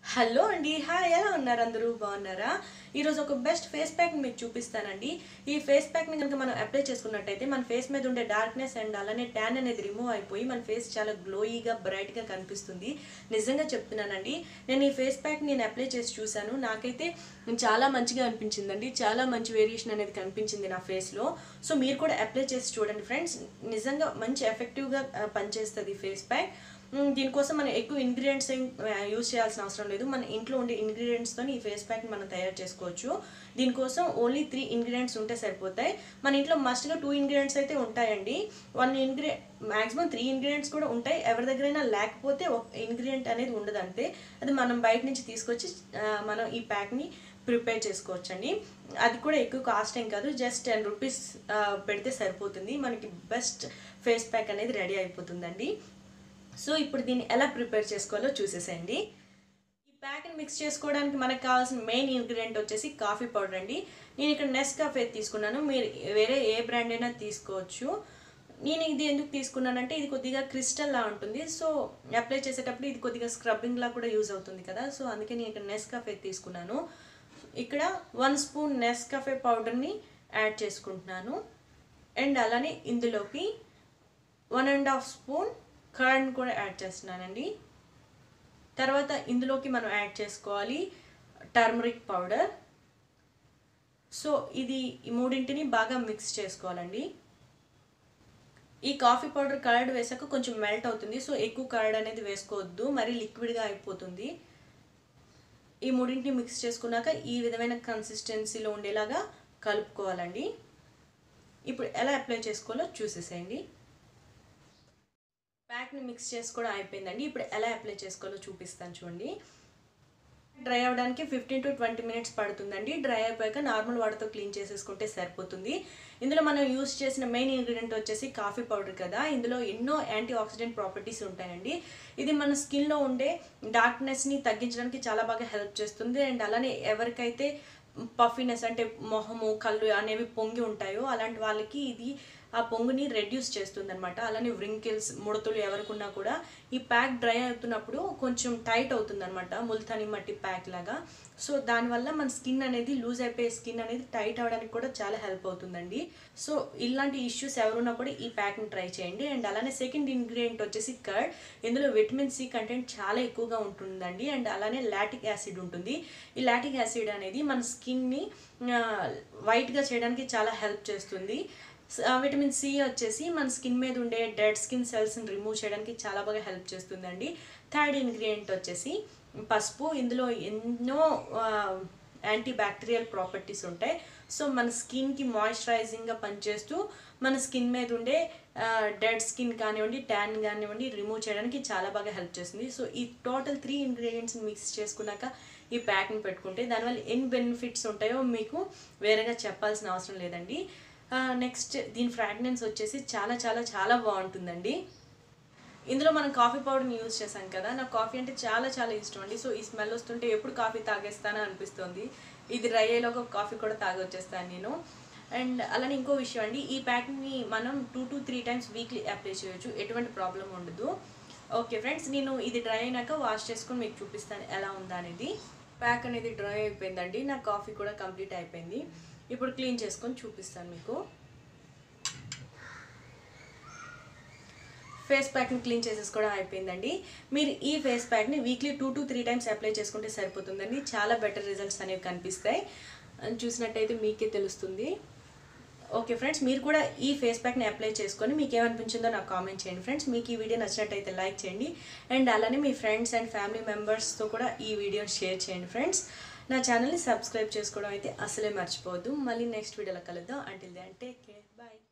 hello అండి hi ఎలా ఉన్నారు అందరూ బాగున్నారా ఈరోజు ఒక బెస్ట్ ఫేస్ ప్యాక్ మీకు చూపిస్తానండి ఈ ఫేస్ ప్యాక్ని కనుక మనం అప్లై చేసుకున్నట్టయితే మన ఫేస్ మీద ఉండే డార్క్నెస్ అండ్ అలానే ట్యాన్ అనేది రిమూవ్ అయిపోయి మన ఫేస్ చాలా గ్లోయిగా బ్రైట్గా కనిపిస్తుంది నిజంగా చెప్తున్నానండి నేను ఈ ఫేస్ ప్యాక్ నేను అప్లై చేసి చూశాను నాకైతే చాలా మంచిగా అనిపించిందండి చాలా మంచి వేరియేషన్ అనేది కనిపించింది నా ఫేస్లో సో మీరు కూడా అప్లై చేసి చూడండి ఫ్రెండ్స్ నిజంగా మంచి ఎఫెక్టివ్గా పనిచేస్తుంది ఈ ఫేస్ ప్యాక్ మ్, దీనికోసం మనం ఎక్కువ ఇంగ్రీడియంట్స్ ఏం యూజ్ చేయాల్సిన అవసరం లేదు మన ఇంట్లో ఉండే ఇంగ్రీడియంట్స్తో ఈ ఫేస్ ప్యాక్ మనం తయారు చేసుకోవచ్చు దీనికోసం ఓన్లీ త్రీ ఇంగ్రీడియంట్స్ ఉంటే సరిపోతాయి మన ఇంట్లో మస్ట్గా టూ ఇంగ్రీడియంట్స్ అయితే ఉంటాయండి వన్ ఇంగ్రీ మ్యాక్సిమం త్రీ ఇంగ్రీడియంట్స్ కూడా ఉంటాయి ఎవరి దగ్గరైనా లేకపోతే ఒక ఇంగ్రీడియంట్ అనేది ఉండదు అంతే అది మనం బయట నుంచి తీసుకొచ్చి ఆ, మనం ఈ ప్యాక్ని ప్రిపేర్ చేసుకోవచ్చండి అది కూడా ఎక్కువ కాస్ట్ ఏం కాదు జస్ట్ టెన్ రూపీస్ పెడితే సరిపోతుంది మనకి బెస్ట్ ఫేస్ ప్యాక్ అనేది రెడీ అయిపోతుందండి సో ఇప్పుడు దీన్ని ఎలా ప్రిపేర్ చేసుకోవాలో చూసేసేయండి ఈ ప్యాక్ని మిక్స్ చేసుకోవడానికి మనకు కావాల్సిన మెయిన్ ఇంగ్రీడియంట్ వచ్చేసి కాఫీ పౌడర్ అండి నేను ఇక్కడ నెస్ కాఫీ తీసుకున్నాను మీరు వేరే ఏ బ్రాండ్ అయినా తీసుకోవచ్చు నేను ఇది ఎందుకు తీసుకున్నానంటే ఇది కొద్దిగా క్రిస్టల్ లా ఉంటుంది సో అప్లై చేసేటప్పుడు ఇది కొద్దిగా స్క్రబ్బింగ్ లా కూడా యూజ్ అవుతుంది కదా సో అందుకే నేను ఇక్కడ నెస్ కాఫే తీసుకున్నాను ఇక్కడ వన్ స్పూన్ నెస్ కాఫే పౌడర్ని యాడ్ చేసుకుంటున్నాను అండ్ అలానే ఇందులోకి one and half spoon curd కూడా యాడ్ చేస్తున్నానండి తర్వాత ఇందులోకి మనం యాడ్ చేసుకోవాలి టర్మరిక్ పౌడర్ సో ఇది ఈ మూడింటిని బాగా మిక్స్ చేసుకోవాలండి ఈ కాఫీ పౌడర్ కర్డ్ వేసాక కొంచెం మెల్ట్ అవుతుంది సో ఎక్కువ కర్డ్ అనేది వేసుకోవద్దు మరి లిక్విడ్గా అయిపోతుంది ఈ మూడింటిని మిక్స్ చేసుకున్నాక ఈ విధమైన కన్సిస్టెన్సీలో ఉండేలాగా కలుపుకోవాలండి ఇప్పుడు ఎలా అప్లై చేసుకోవాలో చూసేసేయండి ప్యాక్ని మిక్స్ చేసుకోవడం అయిపోయిందండి ఇప్పుడు ఎలా అప్లై చేసుకోవాలో చూపిస్తాను చూడండి డ్రై అవ్వడానికి ఫిఫ్టీన్ టు ట్వంటీ మినిట్స్ పడుతుందండి డ్రై అయిపోయాక నార్మల్ వాటర్తో క్లీన్ చేసేసుకుంటే సరిపోతుంది ఇందులో మనం యూస్ చేసిన మెయిన్ ఇంగ్రీడియంట్ వచ్చేసి కాఫీ పౌడర్ కదా ఇందులో ఎన్నో యాంటీ ఆక్సిడెంట్ ప్రాపర్టీస్ ఉంటాయండి ఇది మన స్కిన్లో ఉండే డార్క్నెస్ని తగ్గించడానికి చాలా బాగా హెల్ప్ చేస్తుంది అండ్ అలానే ఎవరికైతే పఫీనెస్ అంటే మొహము కళ్ళు అనేవి పొంగి ఉంటాయో అలాంటి వాళ్ళకి ఇది ఆ పొంగుని రెడ్యూస్ చేస్తుంది అనమాట అలానే వ్రింకిల్స్ ముడతలు ఎవరికున్నా కూడా ఈ ప్యాక్ డ్రై అవుతున్నప్పుడు కొంచెం టైట్ అవుతుంది అనమాట ముల్తాని మట్టి ప్యాక్ లాగా సో దానివల్ల మన స్కిన్ అనేది లూజ్ అయిపోయే స్కిన్ అనేది టైట్ అవ్వడానికి కూడా చాలా హెల్ప్ అవుతుందండి సో ఇలాంటి ఇష్యూస్ ఎవరున్నా కూడా ఈ ప్యాక్ని ట్రై చేయండి అండ్ అలానే సెకండ్ ఇంగ్రీడియంట్ వచ్చేసి కర్డ్ ఇందులో విటమిన్ సి కంటెంట్ చాలా ఎక్కువగా ఉంటుందండి అండ్ అలానే లాటిక్ యాసిడ్ ఉంటుంది ఈ లాటిక్ యాసిడ్ అనేది మన స్కిన్ని వైట్గా చేయడానికి చాలా హెల్ప్ చేస్తుంది విటమిన్ సి వచ్చేసి మన స్కిన్ మీద ఉండే డెడ్ స్కిన్ సెల్స్ని రిమూవ్ చేయడానికి చాలా బాగా హెల్ప్ చేస్తుందండి థర్డ్ ఇంగ్రీడియంట్ వచ్చేసి పసుపు ఇందులో ఎన్నో యాంటీ బ్యాక్టీరియల్ ప్రాపర్టీస్ ఉంటాయి సో మన స్కిన్కి మాయిశ్చరైజింగ్గా పనిచేస్తూ మన స్కిన్ మీద ఉండే డెడ్ స్కిన్ కానివ్వండి ట్యాన్ కానివ్వండి రిమూవ్ చేయడానికి చాలా బాగా హెల్ప్ చేస్తుంది సో ఈ టోటల్ త్రీ ఇంగ్రీడియంట్స్ మిక్స్ చేసుకున్నాక ఈ ప్యాక్ని పెట్టుకుంటే దానివల్ల ఎన్ని బెనిఫిట్స్ ఉంటాయో మీకు వేరేగా చెప్పాల్సిన అవసరం లేదండి నెక్స్ట్ దీని ఫ్రాగ్రెన్స్ వచ్చేసి చాలా చాలా చాలా బాగుంటుందండి ఇందులో మనం కాఫీ పౌడర్ని యూజ్ చేసాం కదా నాకు కాఫీ అంటే చాలా చాలా ఇష్టం అండి సో ఈ స్మెల్ వస్తుంటే ఎప్పుడు కాఫీ తాగేస్తానో అనిపిస్తుంది ఇది డ్రై అయ్యేలోగా కాఫీ కూడా తాగొచ్చేస్తాను నేను అండ్ అలానే ఇంకో విషయం అండి ఈ ప్యాక్ని మనం two to three times weekly apply చేయొచ్చు ఎటువంటి ప్రాబ్లం ఉండదు ఓకే ఫ్రెండ్స్ నేను ఇది డ్రై అయినాక వాష్ చేసుకొని మీకు చూపిస్తాను ఎలా ఉందా అనేది ప్యాక్ అనేది డ్రై అయిపోయిందండి నా కాఫీ కూడా కంప్లీట్ అయిపోయింది ఇప్పుడు క్లీన్ చేసుకొని చూపిస్తాను మీకు ఫేస్ ప్యాక్ని క్లీన్ చేసేసుకోవడం అయిపోయిందండి మీరు ఈ ఫేస్ ప్యాక్ని weekly two to three times apply చేసుకుంటే సరిపోతుందండి చాలా బెటర్ రిజల్ట్స్ అనేవి కనిపిస్తాయి చూసినట్టయితే మీకే తెలుస్తుంది ఓకే ఫ్రెండ్స్ మీరు కూడా ఈ ఫేస్ ప్యాక్ని అప్లై చేసుకొని మీకు ఏమనిపించిందో నాకు కామెంట్ చేయండి ఫ్రెండ్స్ మీకు ఈ వీడియో నచ్చినట్టయితే లైక్ చేయండి అండ్ అలానే మీ ఫ్రెండ్స్ అండ్ ఫ్యామిలీ మెంబర్స్తో కూడా ఈ వీడియోని షేర్ చేయండి ఫ్రెండ్స్ నా ఛానల్ని సబ్స్క్రైబ్ చేసుకోవడం అయితే అసలే మర్చిపోవద్దు మళ్ళీ నెక్స్ట్ వీడియోలో కలుద్దాం until then take care bye